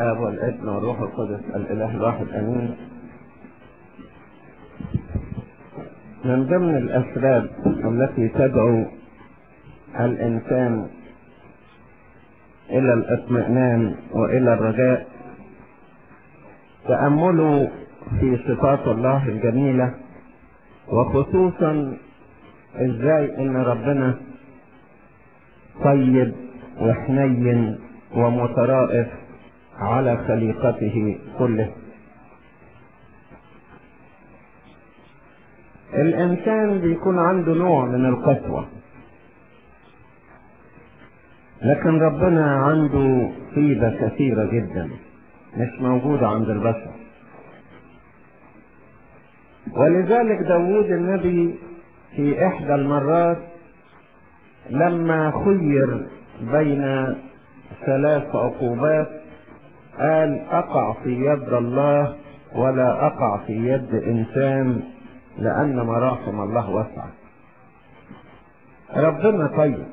الآب والابن والروح القدس الإله الواحد أمين من ضمن الأسباب التي تدعو الإنسان إلى الاطمئنان وإلى الرجاء تأملوا في صفات الله الجميلة وخصوصا ازاي ان ربنا طيب وحنين ومترائف على خليقته كله الانسان بيكون عنده نوع من القسوة لكن ربنا عنده طيبة كثيرة جدا مش موجودة عند البشر ولذلك داوود النبي في احدى المرات لما خير بين ثلاث عقوبات قال اقع في يد الله ولا اقع في يد انسان لان مراحم الله واسعه ربنا طيب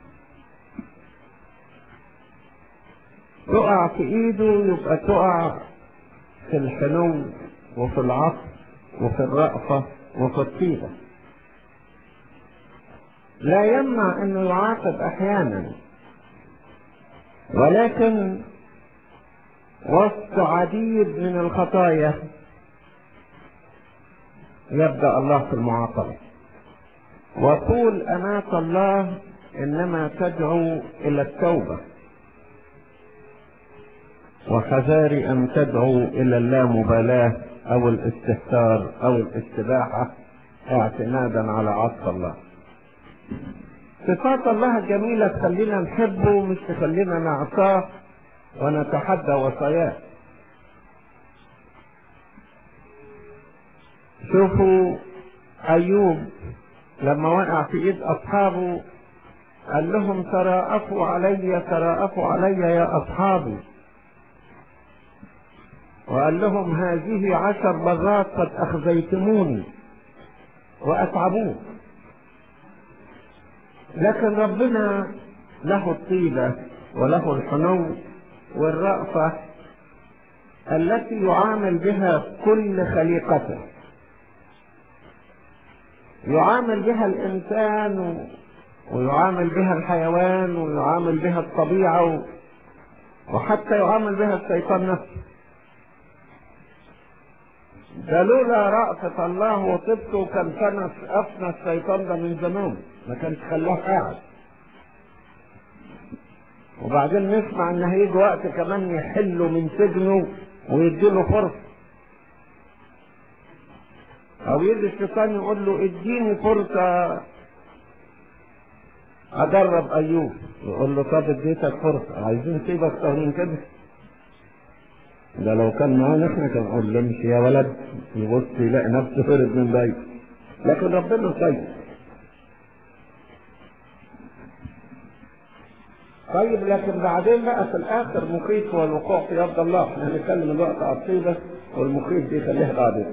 تقع في ايده يبقى تقع في الحنو وفي العطف وفي الرأفة وفي الطيبة لا يمنع انه يعاقب احيانا ولكن وسط عديد من الخطايا يبدأ الله في المعاقبة وطول أناة الله إنما تدعو إلى التوبة وحذاري أن تدعو إلى اللامبالاة أو الاستهتار أو الاستباحة اعتمادا على عطف الله صفات الله الجميلة تخلينا نحبه مش تخلينا نعصاه ونتحدى وصاياه شوفوا أيوب لما وقع في إيد أصحابه قال لهم تراءفوا علي تراءفوا علي يا أصحابي وقال لهم هذه عشر مرات قد أخزيتموني وأتعبوه لكن ربنا له الطيبة وله الحنو والرأفة التي يعامل بها كل خليقته يعامل بها الإنسان ويعامل بها الحيوان ويعامل بها الطبيعة وحتى يعامل بها الشيطان نفسه ده لولا رأفة الله وطبته كان كان أفنى الشيطان ده من زمان ما كانش خلاه قاعد وبعدين نسمع ان هيجي وقت كمان يحله من سجنه ويديله فرصة او يجي الشيطان يقول له اديني فرصة ادرب ايوب يقول له طب اديتك فرصة عايزين سيبك اكتر من كده ده لو كان معانا احنا كان نقول له امشي يا ولد يبص يلاقي نفسه هرب من بيت لكن ربنا طيب طيب لكن بعدين بقى في الاخر مخيف هو الوقوع في يد الله احنا هنتكلم الوقت على الطيبه والمخيف دي خليها بعدين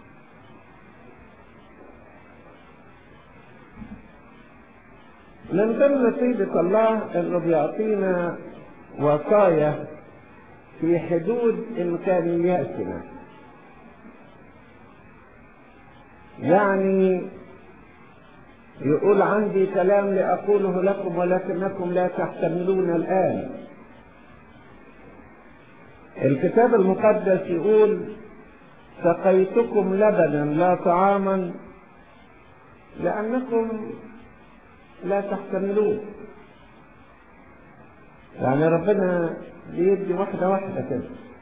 من ضمن طيبة الله انه بيعطينا وصايا في حدود امكانياتنا يعني يقول عندي كلام لأقوله لكم ولكنكم لا تحتملون الآن الكتاب المقدس يقول سقيتكم لبنا لا طعاما لأنكم لا تحتملون يعني ربنا بيدي واحدة واحدة كده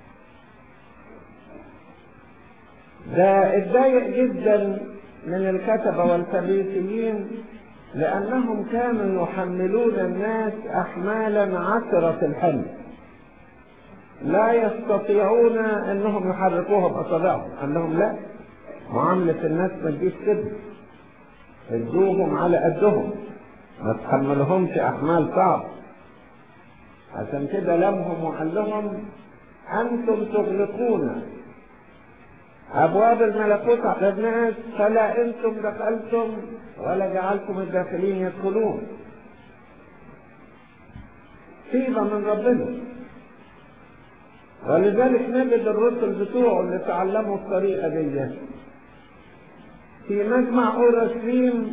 ده اتضايق جدا من الكتبة والفريسيين لأنهم كانوا يحملون الناس أحمالا عسرة الحمل لا يستطيعون أنهم يحركوها بأصابعهم قال لهم لا معاملة الناس ما تجيش كده ادوهم على قدهم ما تحملهمش أحمال صعبة عشان كده لمهم وقال لهم أنتم تغلقون أبواب الملكوت على الناس فلا أنتم دخلتم ولا جعلتم الداخلين يدخلون طيبة من ربنا ولذلك نجد الرسل بتوعه اللي تعلموا الطريقة دي في مجمع أورشليم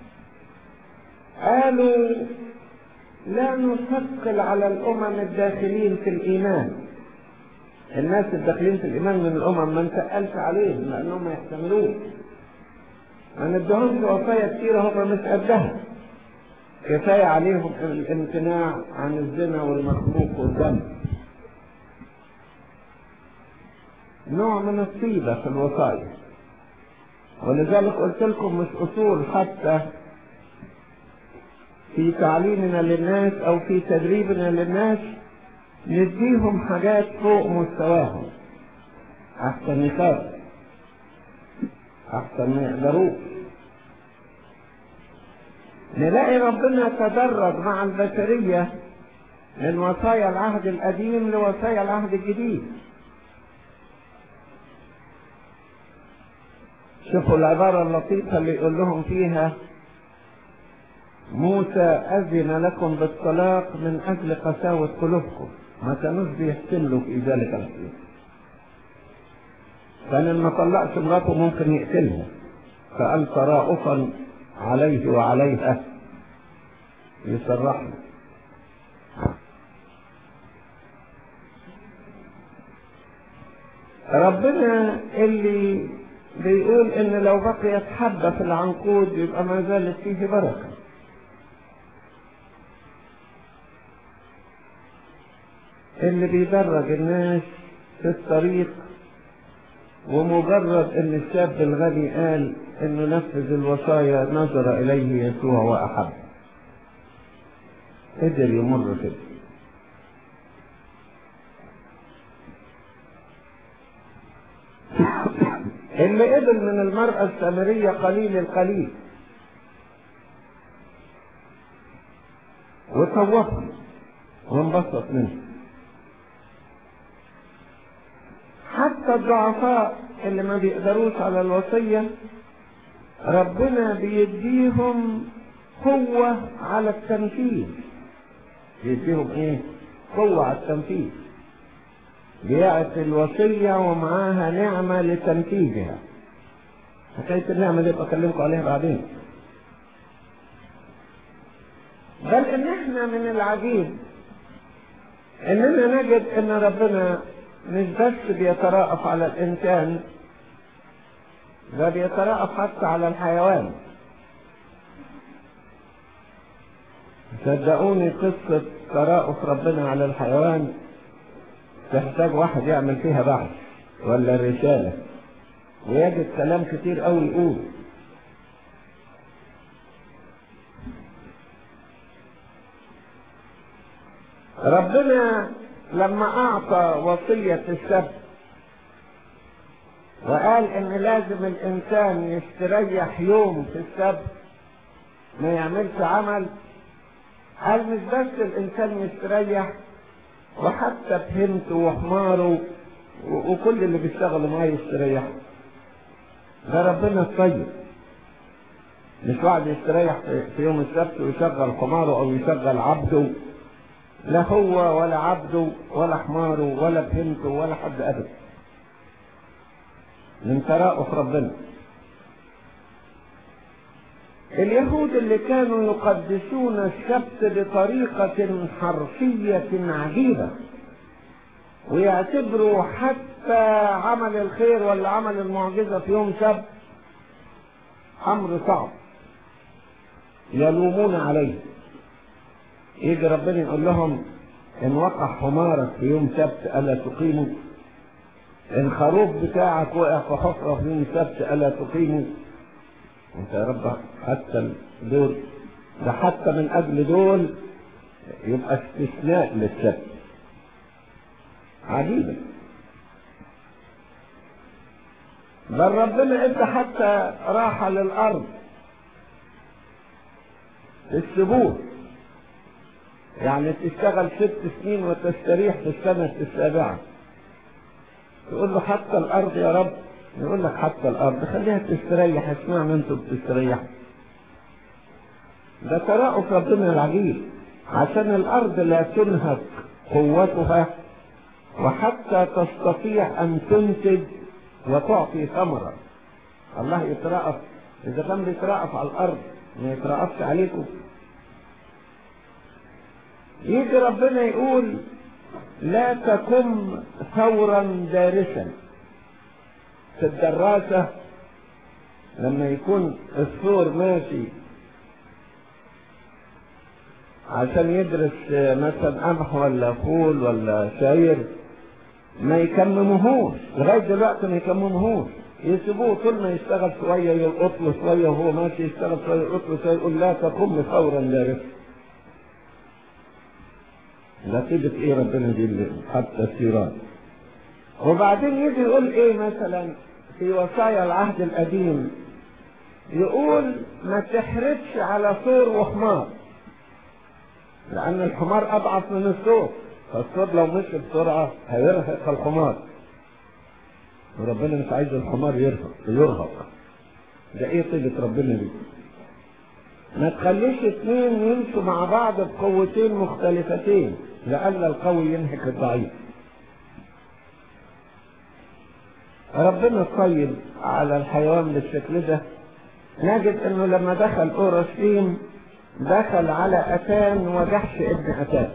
قالوا لا نثقل على الأمم الداخلين في الإيمان الناس الداخلين في الإيمان من الأمم ما نتقلش عليهم لأنهم ما يحتملوش ما ندهمش وصايا كتيرة هم مش قدها كفاية عليهم الامتناع عن الزنا والمخلوق والدم نوع من الطيبة في الوصايا ولذلك قلت لكم مش أصول حتى في تعليمنا للناس أو في تدريبنا للناس نديهم حاجات فوق مستواهم أحسن يخافوا أحسن ما يقدروش نلاقي ربنا تدرج مع البشرية من وصايا العهد القديم لوصايا العهد الجديد شوفوا العبارة اللطيفة اللي يقول لهم فيها موسى أذن لكم بالطلاق من أجل قساوة قلوبكم ما كانوش بيحتملوا في ذلك الحين كان ما طلقش مراته ممكن يقتلها فقال تراؤفا عليه وعليها يسرحنا ربنا اللي بيقول ان لو بقيت حبة في العنقود يبقى ما زالت فيه بركة اللي بيدرج الناس في الطريق ومجرد ان الشاب الغني قال انه نفذ الوصايا نظر اليه يسوع واحب قدر يمر كده اللي قبل من المرأة السامرية قليل القليل وصوتها وانبسط منه حتى الضعفاء اللي ما بيقدروش على الوصية ربنا بيديهم قوة على التنفيذ بيديهم ايه قوة على التنفيذ بيعطي الوصية ومعاها نعمة لتنفيذها حكاية النعمة دي بكلمكم عليها بعدين بل ان احنا من العجيب اننا نجد ان ربنا مش بس بيتراءف على الإنسان ده بيتراءف حتى على الحيوان صدقوني قصة تراءف ربنا على الحيوان تحتاج واحد يعمل فيها بحث ولا رسالة ويجد كلام كتير قوي يقول ربنا لما أعطى وصية السبت وقال إن لازم الإنسان يستريح يوم في السبت ما يعملش عمل قال مش بس الإنسان يستريح وحتى بهمته وحماره وكل اللي بيشتغلوا معاه يستريح ده ربنا الطيب مش واحد يستريح في يوم السبت ويشغل حماره او يشغل عبده لا هو ولا عبده ولا حماره ولا بهمته ولا حد ابدا من تراؤف ربنا اليهود اللي كانوا يقدسون السبت بطريقة حرفية عجيبة ويعتبروا حتى عمل الخير ولا عمل المعجزة في يوم سبت أمر صعب يلومون عليه يجي ربنا يقول لهم إن وقع حمارك في يوم سبت ألا تقيمه إن خروف بتاعك وقع في حفرة في يوم سبت ألا تقيمه انت يا رب حتى دول ده حتى من اجل دول يبقى استثناء للسبت عجيبة بل ربنا ادى حتى راحة للارض السبوت يعني تشتغل ست سنين وتستريح في السنة السابعة تقول له حتى الارض يا رب يقول لك حتى الارض خليها تستريح اسمعنا انتوا بتستريحوا ده تراؤف ربنا العجيب عشان الارض لا تنهك قوتها وحتى تستطيع أن تنتج وتعطي ثمرة الله يترأف إذا كان بيترأف على الأرض ما يترأفش عليكم يجي ربنا يقول لا تكن ثورا دارسا في الدراسة لما يكون الثور ماشي عشان يدرس مثلا قمح ولا فول ولا شعير ما يكمموهوش لغاية دلوقتي ما يكمموهوش يسيبوه طول ما يشتغل شوية يلقط له شوية وهو ماشي يشتغل شوية يلقط له شوية يقول لا تقم ثورا دارسا نتيجة ايه ربنا دي حتى السيران وبعدين يجي يقول ايه مثلا في وصايا العهد القديم يقول ما تحرجش على ثور وحمار لان الحمار اضعف من الثور فالثور لو مشي بسرعة هيرهق الحمار وربنا مش عايز الحمار يرهق يرهق ده ايه طيبة ربنا دي ما تخليش اتنين يمشوا مع بعض بقوتين مختلفتين لألا القوي ينهك الضعيف ربنا طيب على الحيوان بالشكل ده نجد انه لما دخل اورشليم دخل على اتان وجحش ابن اتان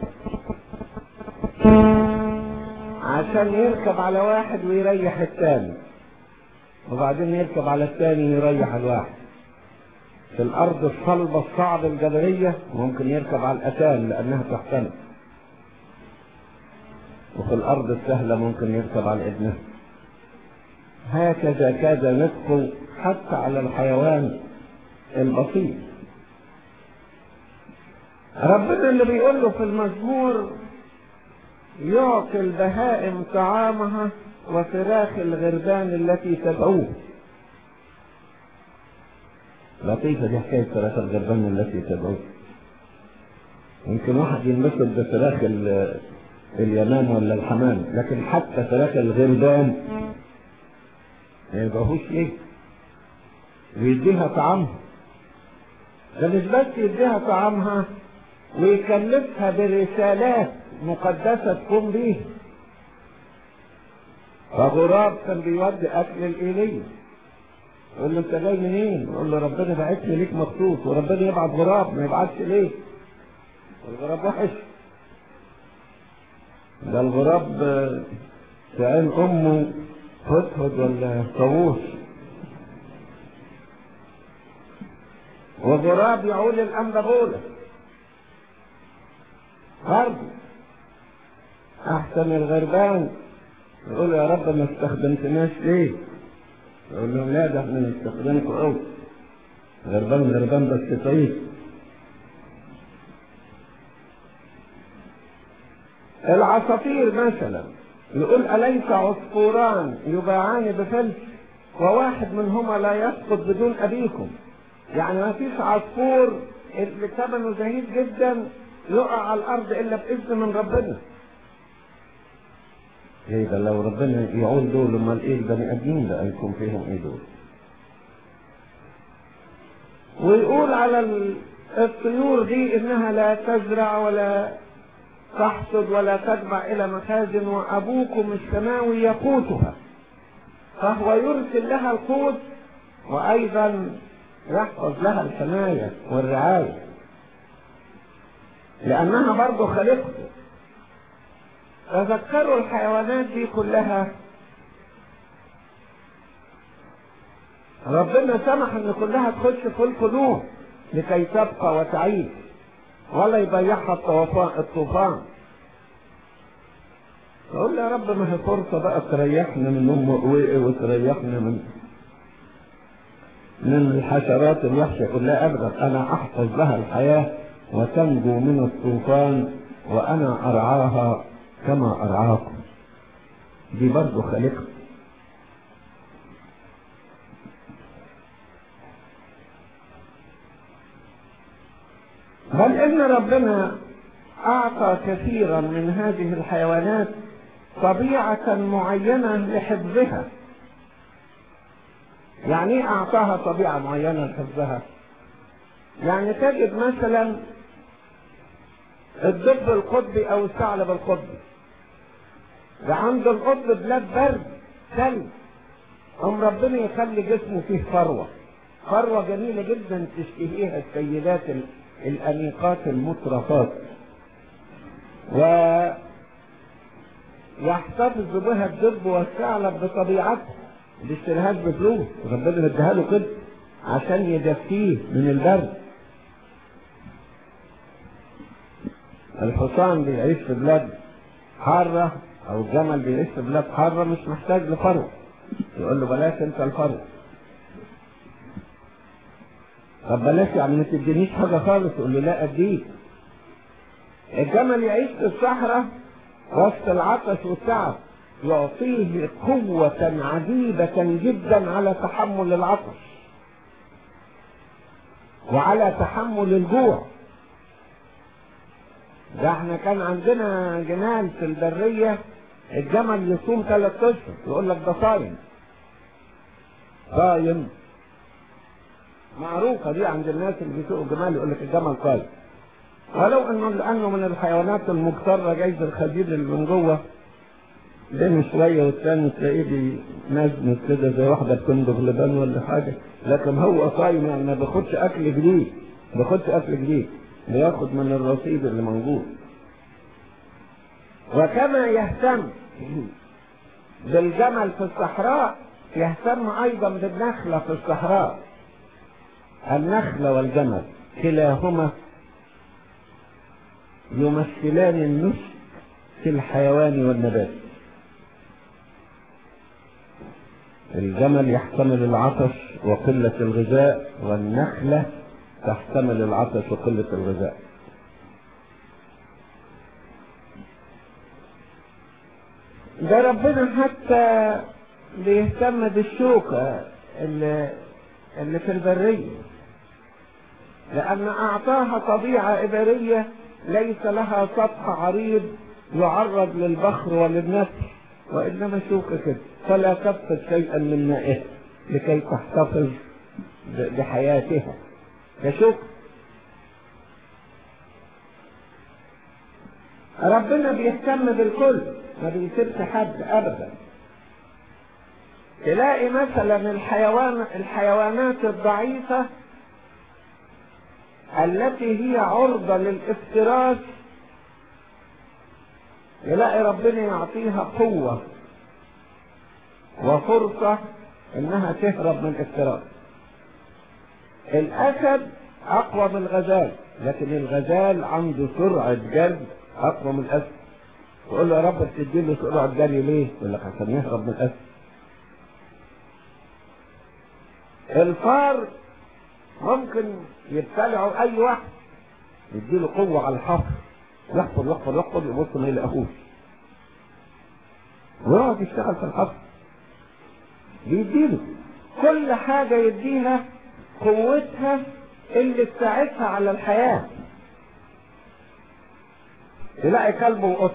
عشان يركب على واحد ويريح الثاني وبعدين يركب على الثاني ويريح الواحد في الارض الصلبة الصعبة الجبلية ممكن يركب على الاتان لانها تحتمل وفي الارض السهلة ممكن يركب على ابنها هكذا كاد نسقه حتى على الحيوان البسيط ربنا اللي بيقول له في المزمور يعطي البهائم طعامها وفراخ الغربان التي تدعوه لطيفة دي حكاية فراخ الغربان التي تدعوه يمكن واحد ينبسط بفراخ اليمام ولا الحمام لكن حتى فراخ الغربان ما يبقاهوش ليه ويديها طعامها ده مش بس يديها طعامها ويكلفها برسالات مقدسة تقوم بيها فغراب كان بيودي أكل الإيلية يقول له أنت جاي منين؟ يقول له ربنا بعتني ليك مخصوص وربنا يبعت غراب ما يبعتش ليه؟ الغراب وحش ده الغراب في عين أمه هدهد ولا طاووس وغراب يعول الأنبابولة برضه أحسن الغربان يقول يا رب ما استخدمتناش ليه؟ يقول لهم لا ده احنا نستخدمكم قوي غربان غربان بس طيب العصافير مثلا يقول أليس عصفوران يباعان بفلس وواحد منهما لا يسقط بدون أبيكم يعني ما فيش عصفور اللي ثمنه زهيد جدا يقع على الأرض إلا بإذن من ربنا ايه ده لو ربنا يعول دول امال ايه البني ادمين ده يكون فيهم ايه دول ويقول على الطيور دي انها لا تزرع ولا تحصد ولا تجمع الى مخازن وابوكم السماوي يقوتها فهو يرسل لها القوت وايضا يحفظ لها الحمايه والرعايه لانها برضه خلقته تذكروا الحيوانات دي كلها ربنا سمح ان كلها تخش في القلوب لكي تبقى وتعيش ولا يضيعها الطوفان تقول يا رب ما هي فرصة بقى تريحنا من ام قويقة وتريحنا من من الحشرات الوحشة كلها ابدا انا احفظ لها الحياة وتنجو من الطوفان وانا ارعاها كما ارعاكم دي برضه خالقها بل ان ربنا اعطى كثيرا من هذه الحيوانات طبيعة معينة لحفظها يعني ايه اعطاها طبيعة معينة لحفظها يعني تجد مثلا الدب القطبي او الثعلب القطبي ده عند القطب بلاد برد ثلج أم ربنا يخلي جسمه فيه فروة فروة جميلة جدا تشتهيها السيدات الأنيقات المترفات و يحتفظ بها الدب والثعلب بطبيعته ما بيشتريهاش بفلوس ربنا مديها له كده عشان يدفيه من البرد الحصان بيعيش في بلاد حارة أو الجمل بيعيش في بلاد حارة مش محتاج لفرو يقول له بلاش أنت الفرو طب بلاش يعني ما تدينيش حاجة خالص يقول له لا أديك الجمل يعيش في الصحراء وسط العطش والتعب يعطيه قوة عجيبة جدا على تحمل العطش وعلى تحمل الجوع ده احنا كان عندنا جمال في البرية الجمل يصوم ثلاث اشهر يقول لك ده صايم صايم معروفة دي عند الناس اللي بيسوقوا الجمال يقول لك الجمل صايم ولو انه لانه من الحيوانات المضطرة جايز الخديد اللي من جوه بين شوية والتاني تلاقيه بينزنز كده زي واحدة بتندغ لبان ولا حاجة لكن هو صايم يعني ما بياخدش أكل جديد ما بياخدش أكل جديد بياخد من الرصيد اللي موجود وكما يهتم بالجمل في الصحراء يهتم أيضا بالنخلة في الصحراء النخلة والجمل كلاهما يمثلان النسك في الحيوان والنبات الجمل يحتمل العطش وقلة الغذاء والنخلة تحتمل العطش وقلة الغذاء ده ربنا حتى بيهتم بالشوكة اللي, اللي في البرية لأن أعطاها طبيعة إبرية ليس لها سطح عريض يعرض للبخر وللنسر وإنما شوكة كده فلا تفقد شيئا من مائها لكي تحتفظ بحياتها كشوكة ربنا بيهتم بالكل ما بيسيبش حد ابدا تلاقي مثلا الحيوان الحيوانات الضعيفة التي هي عرضة للافتراس يلاقي ربنا يعطيها قوة وفرصة انها تهرب من الافتراس الاسد اقوى من الغزال لكن الغزال عنده سرعة جري اقوى من الاسد تقول له يا رب بتدي له سرعة جري ليه؟ يقول لك عشان يهرب من الاسد الفار ممكن يبتلعوا اي واحد يديله قوة على الحفر يحفر يحفر يحفر يبص ما يلاقوش ويقعد يشتغل في الحفر بيديله كل حاجة يديها قوتها اللي تساعدها على الحياة تلاقي كلب وقط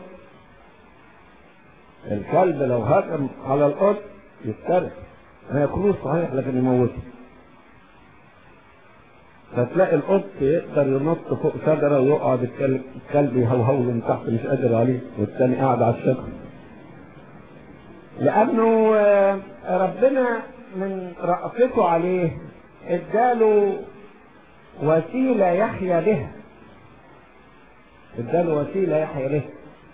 الكلب لو هجم على القط يفترس ما ياكلوش صحيح لكن يموته فتلاقي القط يقدر ينط فوق شجره ويقعد الكلب يهوهو من تحت مش قادر عليه والتاني قاعد على الشجره لانه ربنا من رأفته عليه اداله وسيلة يحيا بها اداله وسيلة يحيا بها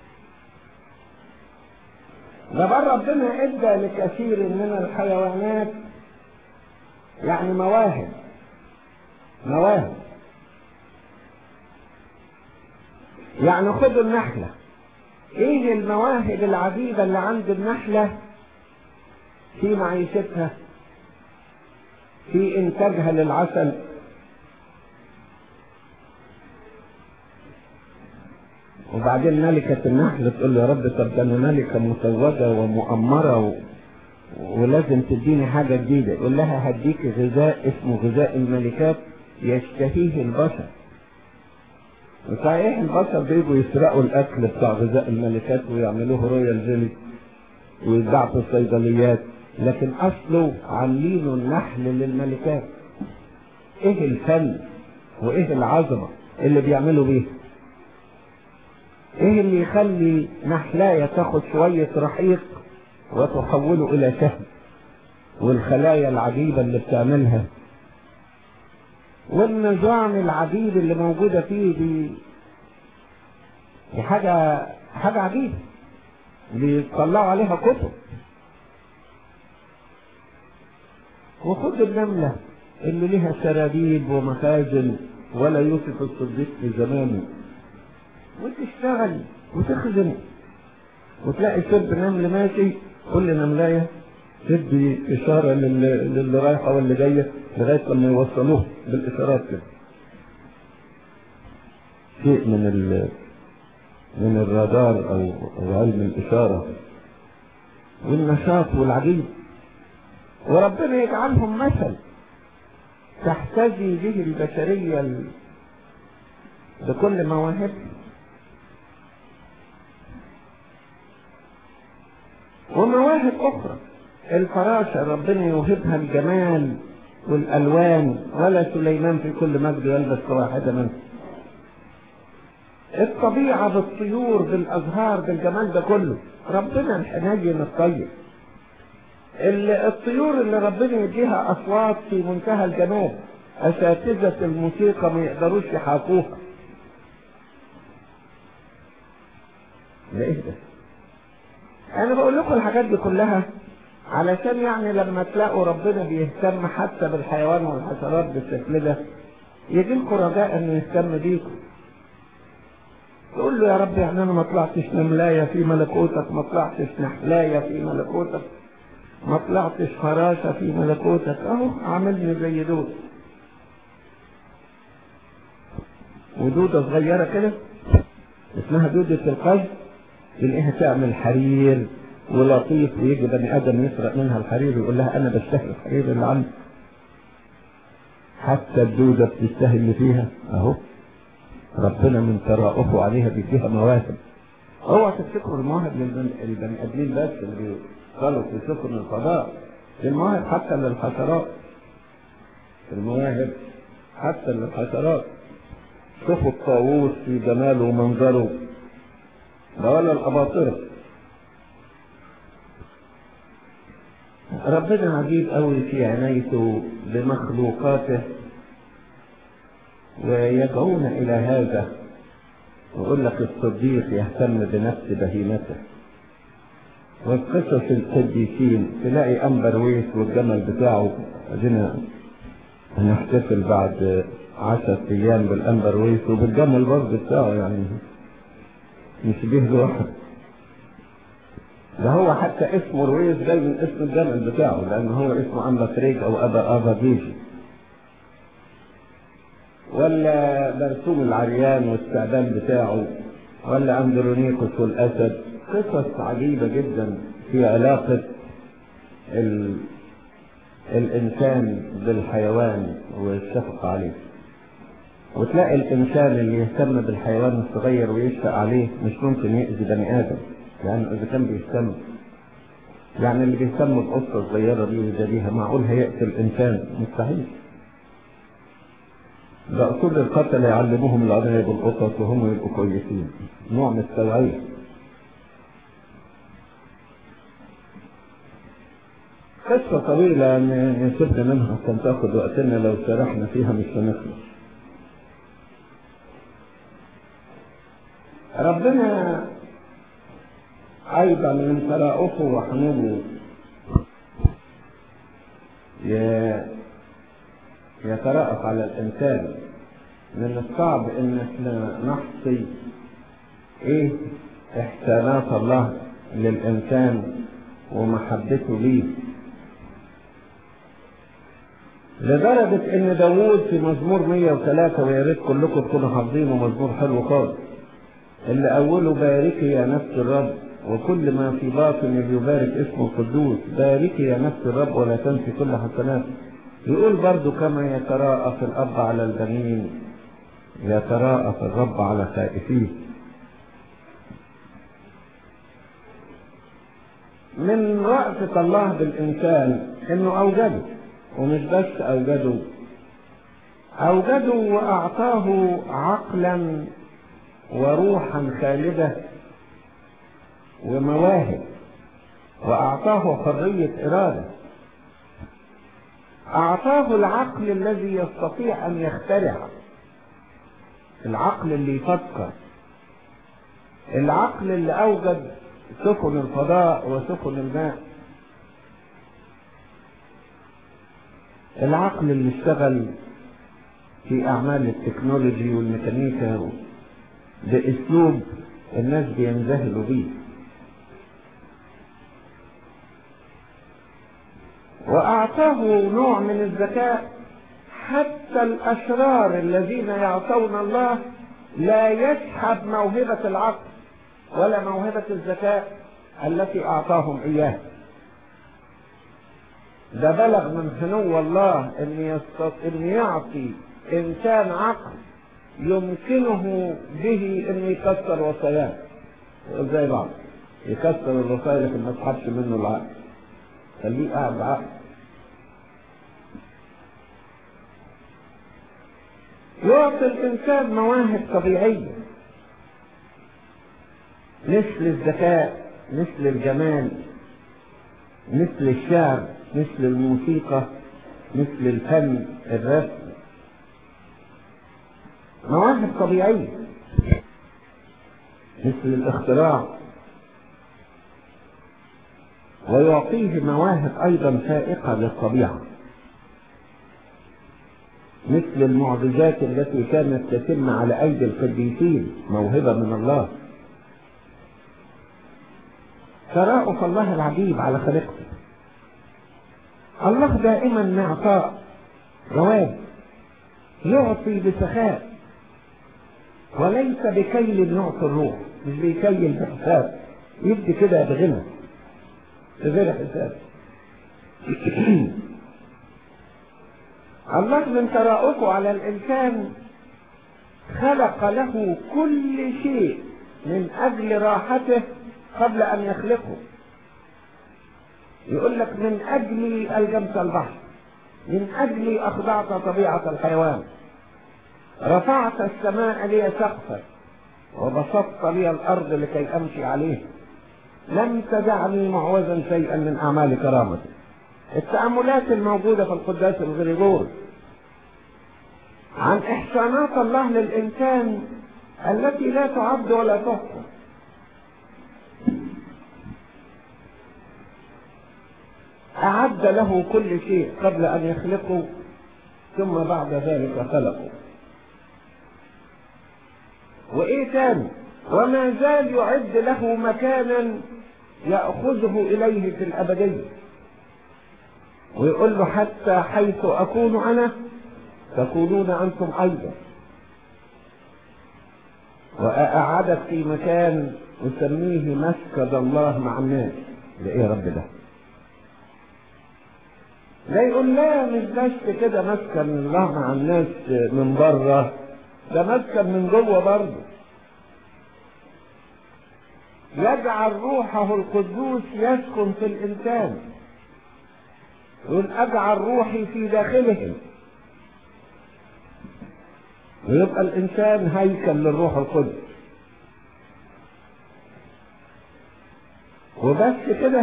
ده بل ربنا ادى لكثير من الحيوانات يعني مواهب مواهب يعني خدوا النحلة ايه المواهب العجيبة اللي عند النحلة في معيشتها في انتاجها للعسل وبعدين ملكة النحل تقول له يا رب طب ده انا ملكة مزوجة ومؤمرة و... ولازم تديني حاجة جديدة يقول لها هديك غذاء اسمه غذاء الملكات يشتهيه البشر وصحيح البشر بيجوا يسرقوا الاكل بتاع غذاء الملكات ويعملوه رويال جيلي ويتباع في الصيدليات لكن اصله عاملينه النحل للملكات ايه الفن وايه العظمه اللي بيعملوا بيه ايه اللي يخلي نحلاية تاخد شوية رحيق وتحوله الى شهد والخلايا العجيبة اللي بتعملها والنظام العجيب اللي موجودة فيه دي دي حاجة حاجة عجيبة بيطلعوا عليها كتب وخد النملة اللي لها سراديب ومخازن ولا يوسف الصديق في زمانه وتشتغل وتخدم وتلاقي شاب نمل ماشي كل نملاية تدي إشارة للي, للي رايحة واللي جاية لغاية لما يوصلوه بالإشارات كده شيء من ال من الرادار أو أو علم الإشارة والنشاط والعجيب وربنا يجعلهم مثل تحتذي به البشرية بكل مواهبها ومواهب أخرى الفراشة ربنا يوهبها الجمال والألوان ولا سليمان في كل مجد يلبس واحدة منها الطبيعة بالطيور بالأزهار بالجمال ده كله ربنا الحنين الطيب الطيور اللي ربنا يديها أصوات في منتهى الجمال أساتذة الموسيقى ما يقدروش يحاكوها ده إيه ده؟ أنا بقول لكم الحاجات دي كلها علشان يعني لما تلاقوا ربنا بيهتم حتى بالحيوان والحشرات بالشكل ده يجي لكم رجاء انه يهتم بيكم تقول له يا رب يعني انا ما طلعتش نملايه في ملكوتك ما طلعتش نحلايه في ملكوتك ما طلعتش فراشة في ملكوتك اهو عاملني زي دود ودودة صغيرة كده اسمها دودة القلب تلاقيها تعمل حرير ولطيف ويجي بني ادم يسرق منها الحرير ويقول لها انا بشتهي الحرير اللي عندي حتى الدودة بتستهي اللي فيها اهو ربنا من ترأفه عليها بيديها مواهب اوعى تفتكروا المواهب للبني ادمين بس اللي قالوا في سفن الفضاء المواهب حتى للحشرات المواهب حتى للحشرات شوفوا الطاووس في جماله ومنظره ده ولا الاباطره ربنا عجيب قوي في عنايته بمخلوقاته ويدعون الى هذا ويقول لك الصديق يهتم بنفس بهيمته والقصص القديسين تلاقي أنبر ويس والجمل بتاعه ادينا هنحتفل بعد عشرة أيام بالأنبر ويس وبالجمل برضه بتاعه يعني مش بيه لوحده ده هو حتى اسمه رويس جاي من اسم الجمل بتاعه لأن هو اسمه أنبا فريج أو أبا أبا جيجي ولا برسوم العريان والسعدان بتاعه ولا أندرونيكوس والأسد قصص عجيبة جدا في علاقة ال... الإنسان بالحيوان والشفقة عليه وتلاقي الإنسان اللي يهتم بالحيوان الصغير ويشفق عليه مش ممكن يأذي بني آدم لأن إذا كان بيهتم يعني اللي بيهتم بقصة صغيرة دي ويجريها معقول هيقتل إنسان مستحيل ده أصول القتل يعلموهم العناية بالقطط وهم يبقوا كويسين نوع من التوعية قصة طويلة نسيبنا منها عشان تاخد وقتنا لو سرحنا فيها مش هنخلص ربنا أيضا من ترأفه وحنوبه يترأف على الإنسان من الصعب إن احنا نحصي إيه إحسانات الله للإنسان ومحبته ليه لدرجة ان داوود في مزمور 103 ويا ريت كلكم تكونوا حافظينه مزمور حلو خالص اللي اوله باركي يا نفس الرب وكل ما في باطن يبارك اسمه القدوس باركي يا نفس الرب ولا تنسي كل حسناته يقول برضو كما يتراءف الاب على البنين يتراءف الرب على خائفيه من رأفة الله بالإنسان إنه أوجده ومش بس أوجده أوجده وأعطاه عقلا وروحا خالدة ومواهب وأعطاه حرية إرادة أعطاه العقل الذي يستطيع أن يخترع العقل اللي يفكر العقل اللي أوجد سفن الفضاء وسفن الماء العقل اللي اشتغل في أعمال التكنولوجي والميكانيكا بأسلوب الناس بينذهلوا بيه وأعطاه نوع من الذكاء حتى الأشرار الذين يعصون الله لا يسحب موهبة العقل ولا موهبة الذكاء التي أعطاهم إياها ده بلغ من حنو الله ان يستط... ان يعطي انسان عقل يمكنه به ان يكسر وصاياه زي بعض يكسر الوصايا لكن ما تسحبش منه العقل خليه قاعد بعقل يعطي الانسان مواهب طبيعيه مثل الذكاء مثل الجمال مثل الشعر مثل الموسيقى مثل الفن الرسم مواهب طبيعية مثل الاختراع ويعطيه مواهب أيضا فائقة للطبيعة مثل المعجزات التي كانت تتم على أيدي القديسين موهبة من الله تراءف الله العجيب على خلقته الله دائما معطاء رواد يعطي بسخاء وليس بكيل يعطي الروح مش بيكيل بحساب يدي كده بغنى بغير حساب الله من تراءفه على الإنسان خلق له كل شيء من أجل راحته قبل أن يخلقه يقول لك من أجل الجمس البحر من أجل أخضعت طبيعة الحيوان رفعت السماء لي سقفا وبسطت لي الأرض لكي أمشي عليه لم تدعني معوزا شيئا من أعمال كرامتي التأملات الموجودة في القداس الغريغور عن إحسانات الله للإنسان التي لا تعد ولا تحصى أعد له كل شيء قبل أن يخلقه ثم بعد ذلك خلقه وإيه تاني وما زال يعد له مكانا يأخذه إليه في الأبدية ويقول له حتى حيث أكون أنا تكونون أنتم أيضا وأقعدك في مكان نسميه مسكد الله مع الناس ده إيه يا رب ده لا يقول لا مش بس كده مسكن الله مع الناس من بره ده مسكن من جوه برضه يجعل روحه القدوس يسكن في الإنسان يقول أجعل روحي في داخلهم ويبقى الإنسان هيكل للروح القدس وبس كده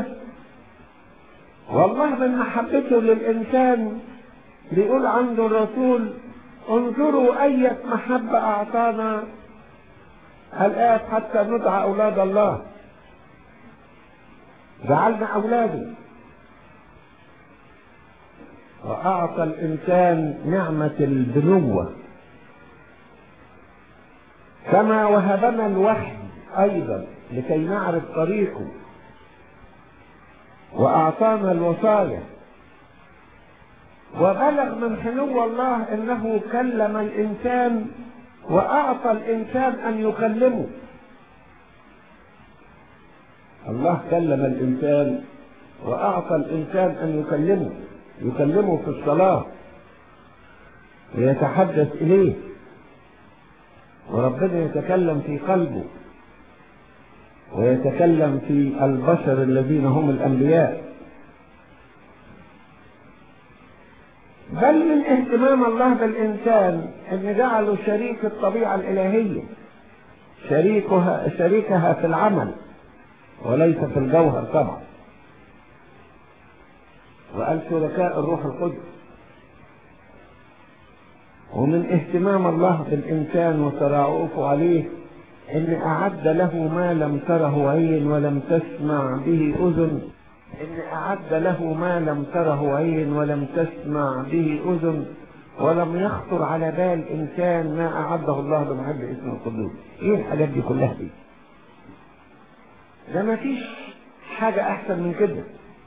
والله من محبته للإنسان بيقول عنده الرسول انظروا أية محبة أعطانا الآب حتى ندعى أولاد الله جعلنا أولاده وأعطى الإنسان نعمة البنوة كما وهبنا الوحي أيضا لكي نعرف طريقه وأعطانا الوصايا وبلغ من حنو الله انه كلم الانسان واعطى الانسان ان يكلمه الله كلم الانسان واعطى الانسان ان يكلمه يكلمه في الصلاه ويتحدث اليه وربنا يتكلم في قلبه ويتكلم في البشر الذين هم الانبياء بل من اهتمام الله بالإنسان أن جعله شريك الطبيعة الإلهية شريكها شريكها في العمل وليس في الجوهر طبعا وقال شركاء الروح القدس ومن اهتمام الله بالإنسان وترعوفه عليه إن أعد له ما لم تره عين ولم تسمع به أذن إن أعد له ما لم تره عين ولم تسمع به أذن ولم يخطر على بال إنسان ما أعده الله بمحب اسم القدوس إيه الحاجات دي كلها دي ده ما فيش حاجة أحسن من كده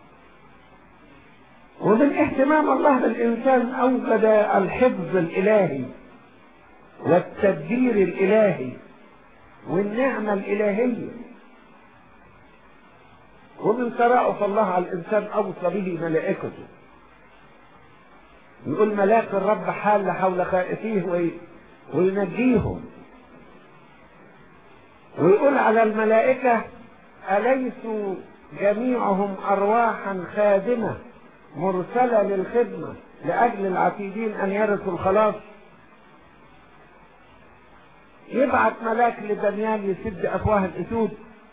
ومن اهتمام الله بالإنسان أوجد الحفظ الإلهي والتدبير الإلهي والنعمة الإلهية ومن ترأف الله على الإنسان أوصى به ملائكته يقول ملاك الرب حال حول خائفيه وي... وينجيهم ويقول على الملائكة أليسوا جميعهم أرواحا خادمة مرسلة للخدمة لأجل العتيدين أن يرثوا الخلاص يبعت ملاك لدانيال يسد أفواه الأسود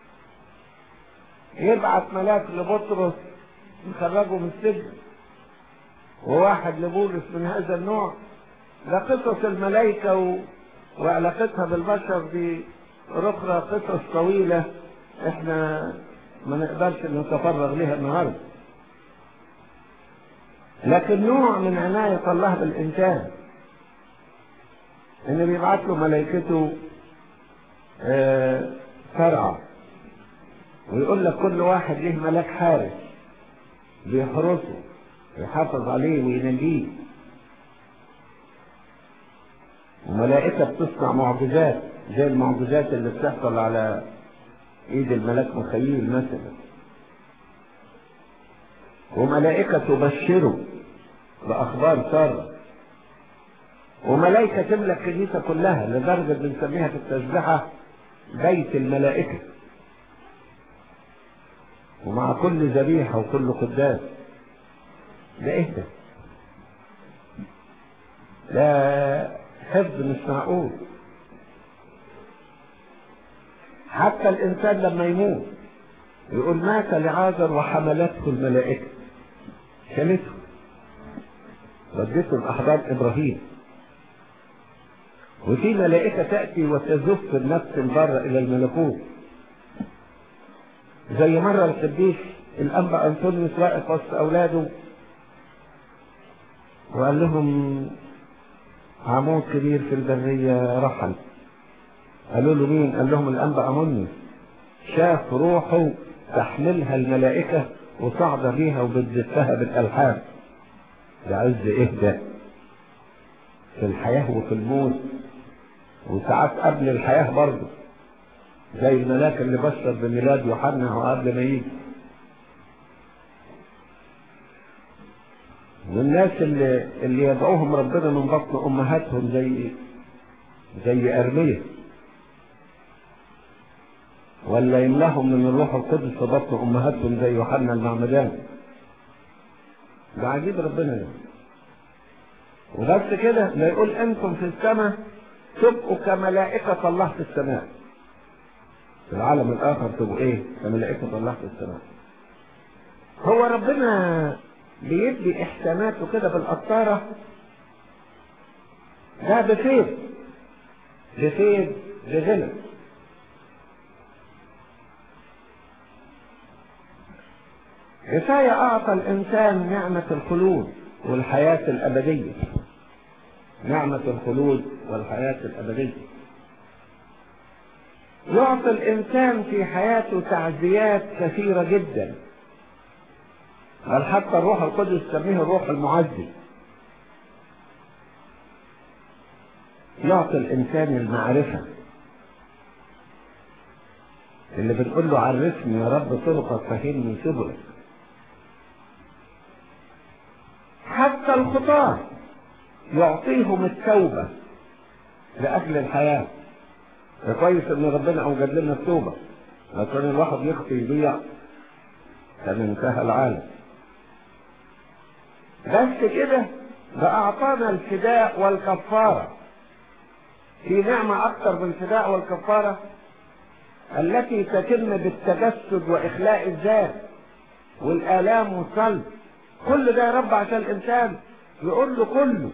يبعت ملاك لبطرس يخرجه من السجن وواحد لبولس من هذا النوع ده قصص الملائكة و... وعلاقتها بالبشر دي أخرى قصص طويلة احنا ما نقدرش نتفرغ لها النهارده لكن نوع من عناية الله بالإنسان إن بيبعت له ملائكته ترعى ويقول لك كل واحد له ملاك حارس بيحرسه يحافظ عليه وينجيه وملائكة بتصنع معجزات زي المعجزات اللي بتحصل على ايد الملاك مخيل مثلا وملائكة تبشره بأخبار سارة وملائكة تملى الكنيسة كلها لدرجة بنسميها في التسبيحة بيت الملائكة ومع كل ذبيحة وكل قداس ده ايه ده؟ ده حفظ مش معقول حتى الإنسان لما يموت يقول مات لعازر وحملته الملائكة شالته ودته لأحضان إبراهيم وفي ملائكة تأتي وتزف النفس البر إلى الملكوت زي مرة القديس الأنبا أنطونيوس واقف وسط أولاده وقال لهم عمود كبير في البرية رحل قالوا له مين؟ قال لهم الأنبا أمونيوس شاف روحه تحملها الملائكة وصعد بيها وبتزفها بالألحان ده عز إيه ده؟ في الحياة وفي الموت وساعات قبل الحياة برضه زي الملاك اللي بشر بميلاد يوحنا وقبل ما يجي والناس اللي اللي يدعوهم ربنا من بطن امهاتهم زي زي ارميه ولا يملاهم من الروح القدس في بطن امهاتهم زي يوحنا المعمدان ده عجيب ربنا ده وبس كده لا يقول انتم في السماء تبقوا كملائكة الله في السماء في العالم الآخر تبقوا إيه؟ كملائكة الله في السماء هو ربنا بيدي إحساناته كده بالقطارة ده بفيض بفيض بغنى كفاية أعطى الإنسان نعمة الخلود والحياة الأبدية نعمة الخلود والحياة الأبدية يعطي الإنسان في حياته تعزيات كثيرة جدا بل حتى الروح القدس يسميه الروح المعزي يعطي الإنسان المعرفة اللي بنقول له عرفني يا رب طرقك فهمني سبلك حتى الخطاة يعطيهم التوبة لأجل الحياة كويس إن ربنا أوجد لنا التوبة لو كان الواحد يخطي يضيع كان انتهى العالم بس كده ده أعطانا الفداء والكفارة في نعمة أكثر من الفداء والكفارة التي تتم بالتجسد واخلاء الذات والالام والصلب كل ده يا رب عشان الانسان يقول له كله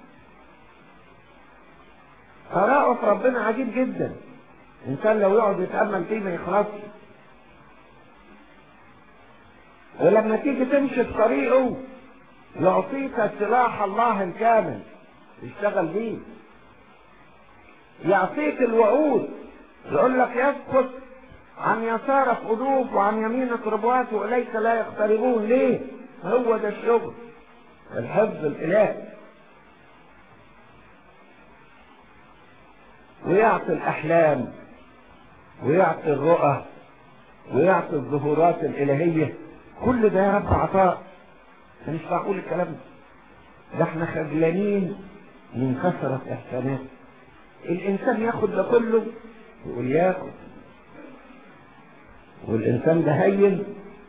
ترأف ربنا عجيب جدا الانسان لو يقعد يتامل فيه ما يخلصش ولما تيجي تمشي في طريقه يعطيك سلاح الله الكامل تشتغل بيه يعطيك الوعود يقول لك يسقط عن يسارك ألوف وعن يمينك ربوات وإليك لا يقتربون ليه؟ هو ده الشغل الحفظ الإلهي ويعطي الأحلام ويعطي الرؤى ويعطي الظهورات الإلهية كل ده يا رب عطاء مش معقول الكلام ده ده احنا خجلانين من كثرة إحسانات الإنسان ياخد ده كله يقول ياخد والإنسان ده هين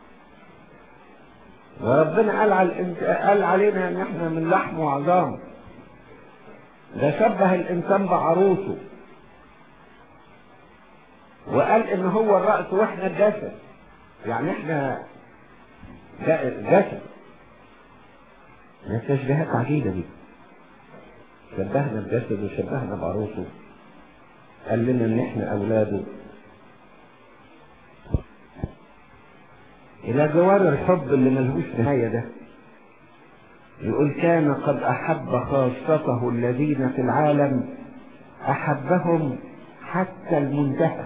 وربنا قال على الإنس... قال علينا ان احنا من لحم وعظام ده شبه الانسان بعروسه وقال ان هو الرأس واحنا الجسد يعني احنا جسد تشبيهات عجيبة دي شبهنا بجسد وشبهنا بعروسه قال لنا ان احنا اولاده الى جوار الحب اللي ملهوش نهاية ده يقول كان قد احب خاصته الذين في العالم احبهم حتى المنتهى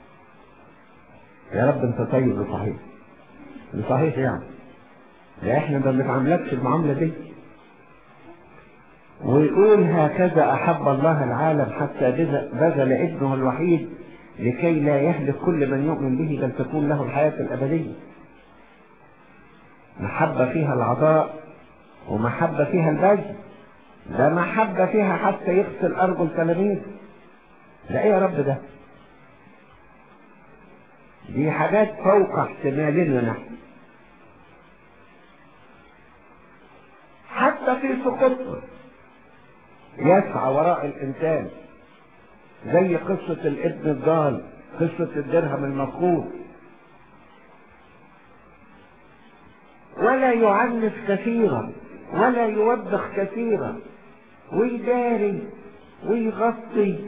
يا رب انت طيب وصحيح صحيح يعني لا احنا ما بنتعاملكش المعاملة دي ويقول هكذا احب الله العالم حتى بذل ابنه الوحيد لكي لا يهلك كل من يؤمن به بل تكون له الحياة الابدية محبة فيها العطاء ومحبة فيها البذل ده محبة فيها حتى يغسل أرجل تلاميذ ده ايه يا رب ده دي حاجات فوق احتمالنا نحن حتى في سقوطه يسعى وراء الإنسان زي قصة الابن الضال قصة الدرهم المفقود ولا يعنف كثيرا ولا يوبخ كثيرا ويداري ويغطي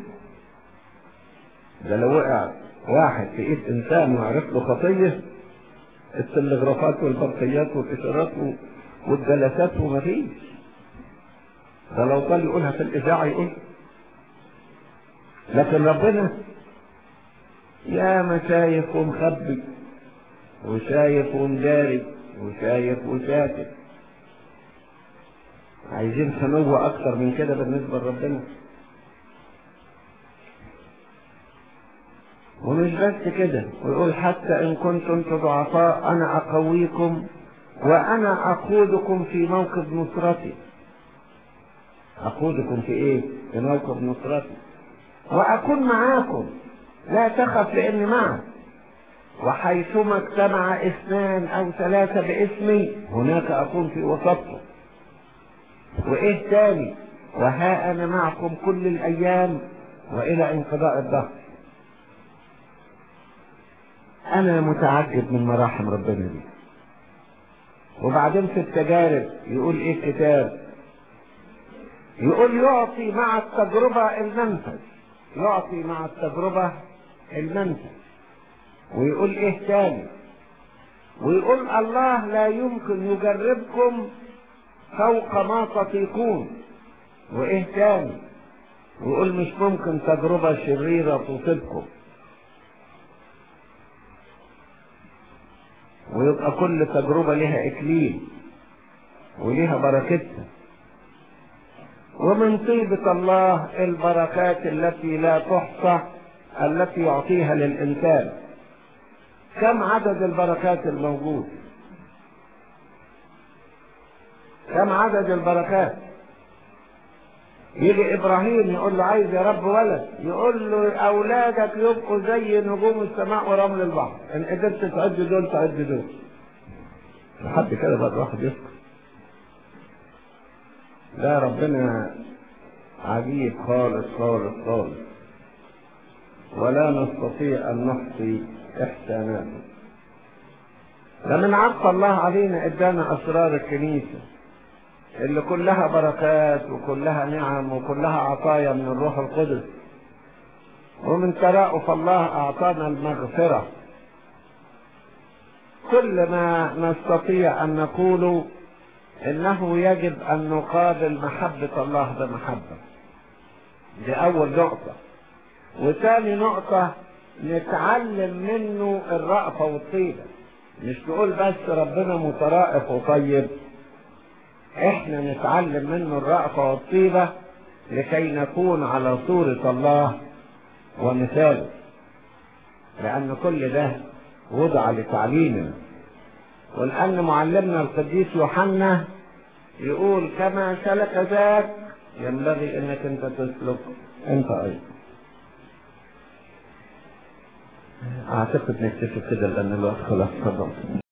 ده لو وقع واحد في ايد انسان وعرف له خطيه التلغرافات والبرقيات والاشارات والجلسات ومفيش ده لو قال يقولها في الاذاعه يقول لكن ربنا يا ما شايف ومخبي وشايف ومداري وشايف وساكت عايزين سمو اكتر من كده بالنسبه لربنا ومش بس كده ويقول حتى ان كنتم ضعفاء انا اقويكم وانا اقودكم في موكب نصرتي اقودكم في ايه في موكب نصرتي واكون معاكم لا تخف لاني معك وحيثما اجتمع اثنان او ثلاثة باسمي هناك اكون في وسطهم وايه تاني وها انا معكم كل الايام والى انقضاء الدهر انا متعجب من مراحم ربنا دي وبعدين في التجارب يقول ايه الكتاب يقول يعطي مع التجربة المنفذ يعطي مع التجربة المنفذ ويقول ايه تاني ويقول الله لا يمكن يجربكم فوق ما تطيقون وايه تاني ويقول مش ممكن تجربة شريرة تصيبكم ويبقى كل تجربة لها إكليل وليها بركتها ومن طيبة الله البركات التي لا تحصى التي يعطيها للإنسان كم عدد البركات الموجود كم عدد البركات يجي ابراهيم يقول له عايز يا رب ولد يقول له اولادك يبقوا زي نجوم السماء ورمل البحر ان قدرت تعد دول تعد دول لحد كده بقى الواحد يسكت لا ربنا عجيب خالص خالص خالص ولا نستطيع أن نحصي إحساناته لمن عطى الله علينا ادانا اسرار الكنيسة اللي كلها بركات وكلها نعم وكلها عطايا من الروح القدس ومن ترأف الله اعطانا المغفرة كل ما نستطيع ان نقول انه يجب ان نقابل محبة الله بمحبة دي اول نقطة وثاني نقطة نتعلم منه الرأفة والطيبة مش تقول بس ربنا مترائف وطيب احنا نتعلم منه الرأفة والطيبة لكي نكون على صورة الله ومثاله لأن كل ده وضع لتعليمنا ولأن معلمنا القديس يوحنا يقول كما سلك ذاك ينبغي انك انت تسلك انت ايضا اعتقد نكتفي كده لان الوقت خلاص تفضل